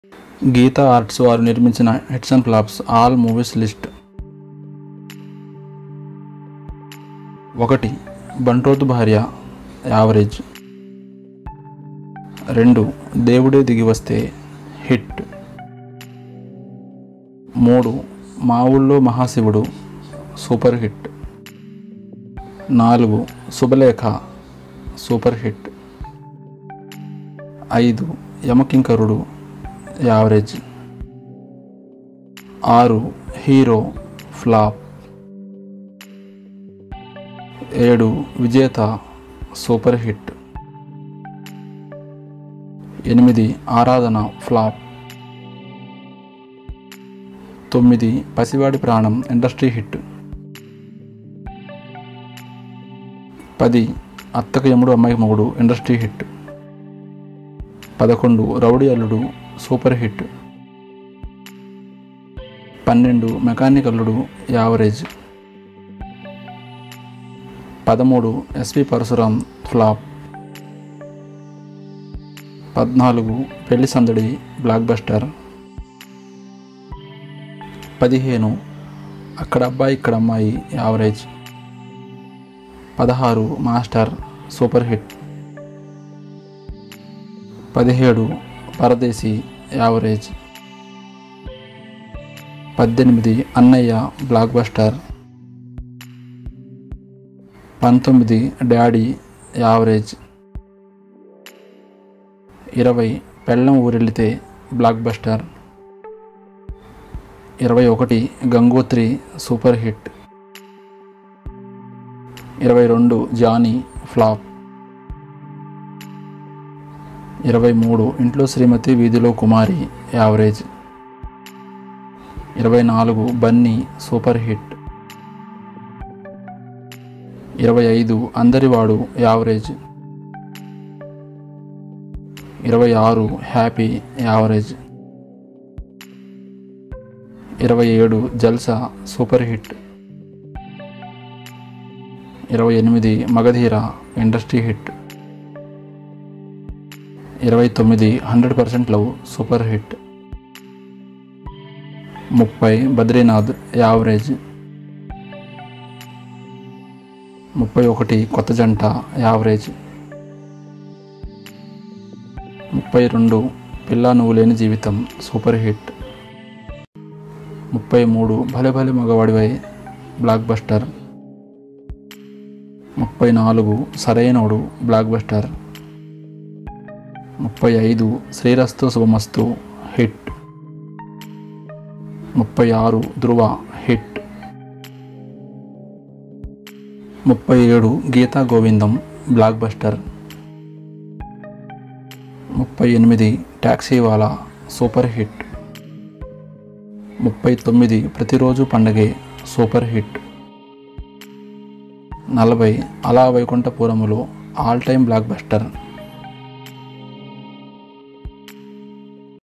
Gita arts వారు నిర్మించిన hits and flops all movies list ఒకటి బంట్రోతు భార్య యావరేజ్ రెండు దేవుడే దిగి వస్తే హిట్ మూడు మా ఊళ్ళో మహాశివుడు సూపర్ హిట్ నాలుగు శుభలేఖ సూపర్ హిట్ ఐదు యమకింకరుడు యావరేజ్ ఆరు హీరో ఫ్లాప్ ఏడు విజేత సూపర్ హిట్ ఎనిమిది ఆరాధన ఫ్లాప్ తొమ్మిది పసివాడి ప్రాణం ఇండస్ట్రీ హిట్ పది అత్తకు యముడు అమ్మాయి మొగుడు ఇండస్ట్రీ హిట్ పదకొండు రౌడీ అల్లుడు సూపర్ హిట్ పన్నెండు మెకానిక్ అల్లుడు యావరేజ్ పదమూడు ఎస్పి పరశురాం ఫ్లాప్ పద్నాలుగు పెళ్లి సందడి బ్లాక్ బస్టర్ పదిహేను అక్కడ అబ్బాయి ఇక్కడ అమ్మాయి యావరేజ్ పదహారు మాస్టర్ సూపర్ హిట్ పదిహేడు పరదేశీ యావరేజ్ పద్దెనిమిది అన్నయ్య బ్లాక్ బస్టర్ పంతొమ్మిది డాడీ యావరేజ్ ఇరవై పెళ్ళం ఊరెళితే బ్లాక్ బస్టర్ ఇరవై ఒకటి గంగోత్రి సూపర్ హిట్ ఇరవై రెండు జానీ ఫ్లాప్ ఇరవై మూడు ఇంట్లో శ్రీమతి వీధిలో కుమారి యావరేజ్ ఇరవై నాలుగు బన్నీ సూపర్ హిట్ ఇరవై ఐదు అందరివాడు యావరేజ్ ఇరవై ఆరు హ్యాపీ యావరేజ్ ఇరవై ఏడు జల్సా సూపర్ హిట్ ఇరవై ఎనిమిది మగధీర ఇండస్ట్రీ హిట్ ఇరవై తొమ్మిది hundred percent love super hit ముప్పై బద్రీనాథ్ యావరేజ్ ముప్పై ఒకటి కొత్త జంట యావరేజ్ ముప్పై రెండు పిల్ల నువ్వు లేని జీవితం సూపర్ హిట్ ముప్పై మూడు భలే భలే మగవాడివై బ్లాక్ బస్టర్ ముప్పై నాలుగు సరైనోడు బ్లాక్ బస్టర్ ముప్పై ఐదు శ్రీరస్తు శుభమస్తు హిట్ ముప్పై ఆరు ధృవ హిట్ ముప్పై ఏడు గీతా గోవిందం బ్లాక్ బస్టర్ ముప్పై ఎనిమిది ట్యాక్సీవాలా సూపర్ హిట్ ముప్పై తొమ్మిది ప్రతిరోజు పండగే సూపర్ హిట్ నలభై Ala Vaikunthapurramuloo all time block buster